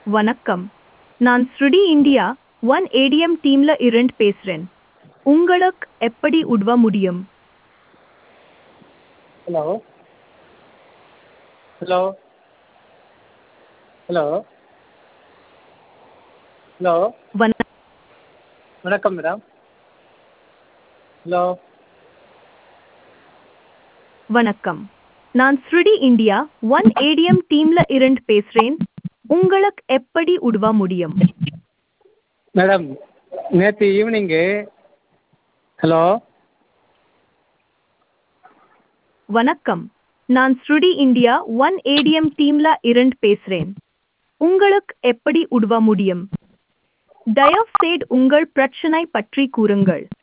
வணக்கம் நான் ஸ்ருடி இந்தியா ஒன் ஏடிஎம் டீம்ல இருந்து பேசுறேன் உங்களுக்கு எப்படி உதவ முடியும் ஹலோ ஹலோ ஹலோ ஹலோ வண வணக்கம் மேடம் ஹலோ வணக்கம் நான் ஸ்ருடி இந்தியா ஒன் ஏடிஎம் டீம்ல இருந்து பேசுறேன் உங்களுக்கு எப்படி உதவ முடியும் மேடம் நேற்று ஈவினிங்கு ஹலோ வணக்கம் நான் ஸ்ருடி இந்தியா ஒன் ஏடிஎம் டீம்ல இருந்து பேசுறேன் உங்களுக்கு எப்படி உதவ முடியும் தயவுசெய்து உங்கள் பிரச்சனை பற்றி கூறுங்கள்